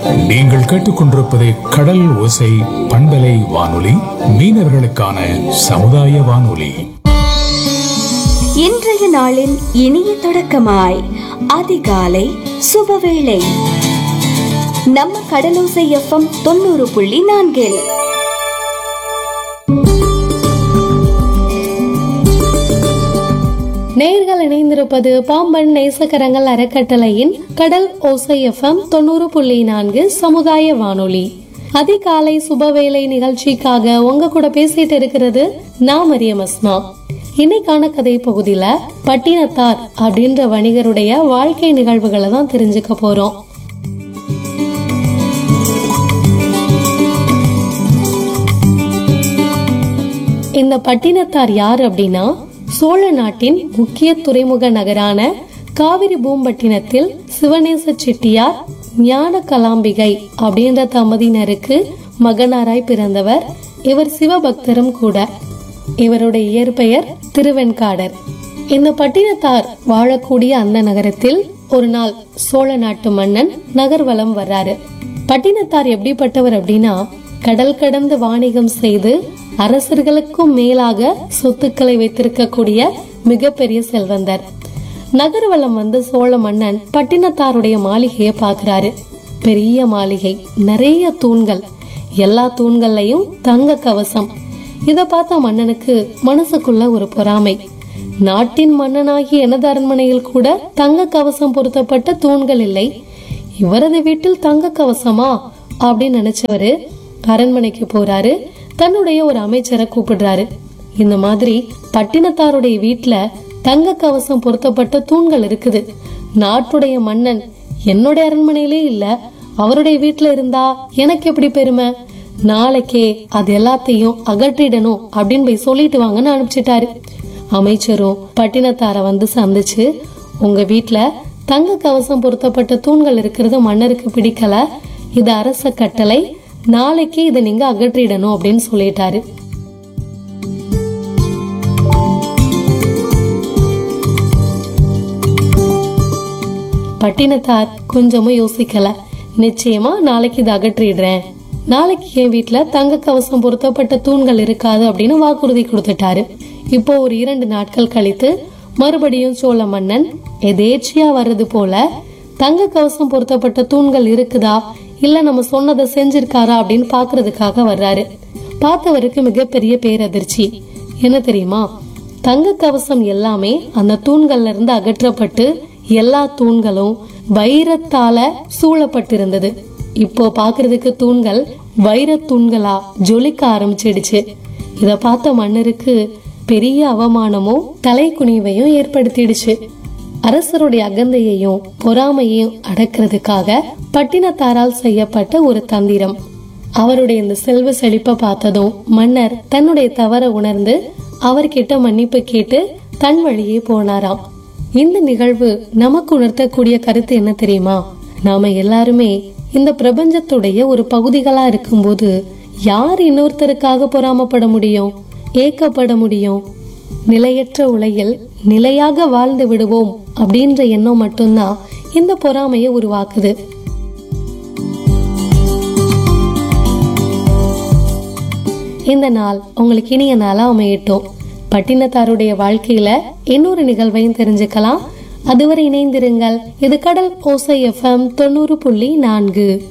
நீங்கள் கேட்டுக்கொண்டிருப்பது கடல் ஓசை பண்பலை வானொலி மீனவர்களுக்கான சமுதாய வானொலி இன்றைய நாளின் இனிய தொடக்கமாய் அதிகாலை சுபவேளை நம்ம கடலோசை எஃப்எம் தொண்ணூறு புள்ளி நான்கில் நேர்கள் இணைந்திருப்பது பாம்பன் நேசக்கரங்கள் அறக்கட்டளையின் கடல் ஓசை எஃப்எம் தொண்ணூறு புள்ளி நான்கு சமுதாய வானொலி அதிகாலை சுபவேளை நிகழ்ச்சிக்காக உங்க கூட பேசிட்டு இருக்கிறது நான் மரியம் அஸ்மா இன்னைக்கான கதை பகுதியில பட்டினத்தார் அப்படின்ற வணிகருடைய வாழ்க்கை நிகழ்வுகளை தான் தெரிஞ்சுக்க போறோம் இந்த பட்டினத்தார் யார் அப்படின்னா சோழ நாட்டின் முக்கிய துறைமுக நகரான காவிரி பூம்பட்டினத்தில் சிவநேச செட்டியார் ஞான கலாம்பிகை அப்படின்ற தம்பதியினருக்கு மகனாராய் பிறந்தவர் இவர் சிவபக்தரும் கூட இவருடைய இயற்பெயர் திருவெண்காடர் இந்த பட்டினத்தார் வாழக்கூடிய அந்த நகரத்தில் ஒரு நாள் சோழ நாட்டு மன்னன் நகர்வலம் வர்றாரு பட்டினத்தார் எப்படிப்பட்டவர் அப்படின்னா கடல் கடந்து வாணிகம் செய்து அரசர்களுக்கும் மேலாக சொத்துக்களை வைத்திருக்கக்கூடிய மிகப்பெரிய செல்வந்தர் நகர்வலம் வந்த சோழ மன்னன் பட்டினத்தாருடைய மாளிகையை பார்க்கறாரு பெரிய மாளிகை நிறைய தூண்கள் எல்லா தூண்கள்லயும் தங்க கவசம் இத பார்த்த மன்னனுக்கு மனசுக்குள்ள ஒரு பொறாமை நாட்டின் மன்னனாகிய எனது அரண்மனையில் கூட தங்க கவசம் பொருத்தப்பட்ட தூண்கள் இல்லை இவரது வீட்டில் தங்க கவசமா அப்படின்னு நினைச்சவரு அரண்மனைக்கு போறாரு தன்னுடைய ஒரு அமைச்சரை கூப்பிடுறாரு இந்த மாதிரி பட்டினத்தாருடைய வீட்ல தங்க கவசம் பொருத்தப்பட்ட தூண்கள் இருக்குது நாட்டுடைய மன்னன் என்னுடைய அரண்மனையிலே இல்ல அவருடைய வீட்ல இருந்தா எனக்கு எப்படி பெருமை நாளைக்கே அது எல்லாத்தையும் அகற்றிடணும் அப்படின்னு போய் சொல்லிட்டு வாங்கன்னு அனுப்பிச்சிட்டாரு அமைச்சரும் பட்டினத்தார வந்து சந்திச்சு உங்க வீட்ல தங்க கவசம் பொருத்தப்பட்ட தூண்கள் இருக்கிறது மன்னருக்கு பிடிக்கல இது அரச கட்டளை நாளைக்கு இதை நீங்க அகற்றிடணும் அப்படின்னு சொல்லிட்டாரு பட்டினத்தார் கொஞ்சமும் யோசிக்கல நிச்சயமா நாளைக்கு இதை அகற்றிடுறேன் நாளைக்கு என் வீட்ல தங்க கவசம் பொருத்தப்பட்ட தூண்கள் இருக்காது அப்படின்னு வாக்குறுதி கொடுத்துட்டாரு இப்போ ஒரு இரண்டு நாட்கள் கழித்து மறுபடியும் சோழ மன்னன் எதேச்சியா வர்றது போல தங்க கவசம் பொருத்தப்பட்ட தூண்கள் இருக்குதா இல்ல நம்ம சொன்னதை செஞ்சிருக்காரா அப்படின்னு பாக்குறதுக்காக வர்றாரு பார்த்தவருக்கு மிகப்பெரிய பேரதிர்ச்சி என்ன தெரியுமா தங்க கவசம் எல்லாமே அந்த தூண்கள்ல இருந்து அகற்றப்பட்டு எல்லா தூண்களும் வைரத்தால சூழப்பட்டிருந்தது இப்போ பாக்குறதுக்கு தூண்கள் வைரத் தூண்களா ஜொலிக்க ஆரம்பிச்சிடுச்சு இத பார்த்த மன்னருக்கு பெரிய அவமானமும் தலைக்குனிவையும் ஏற்படுத்திடுச்சு அரசருடைய அகந்தையையும் பொறாமையையும் அடக்கிறதுக்காக பட்டினத்தாரால் செய்யப்பட்ட ஒரு தந்திரம் அவருடைய இந்த செல்வ செழிப்பை பார்த்ததும் மன்னர் தன்னுடைய தவற உணர்ந்து அவர்கிட்ட மன்னிப்பு கேட்டு தன் வழியே போனாராம் இந்த நிகழ்வு நமக்கு உணர்த்தக்கூடிய கருத்து என்ன தெரியுமா நாம எல்லாருமே இந்த பிரபஞ்சத்துடைய ஒரு பகுதிகளா இருக்கும்போது யார் இன்னொருத்தருக்காக பொறாமப்பட முடியும் ஏக்கப்பட முடியும் நிலையற்ற உலகில் நிலையாக வாழ்ந்து விடுவோம் அப்படின்ற எண்ணம் மட்டும்தான் இந்த பொறாமையை உருவாக்குது இந்த நாள் உங்களுக்கு இனிய நாளா அமையட்டும் பட்டினத்தாருடைய வாழ்க்கையில இன்னொரு நிகழ்வையும் தெரிஞ்சுக்கலாம் அதுவரை இணைந்திருங்கள் இது கடல் ஓசை எஃப்எம் தொண்ணூறு புள்ளி நான்கு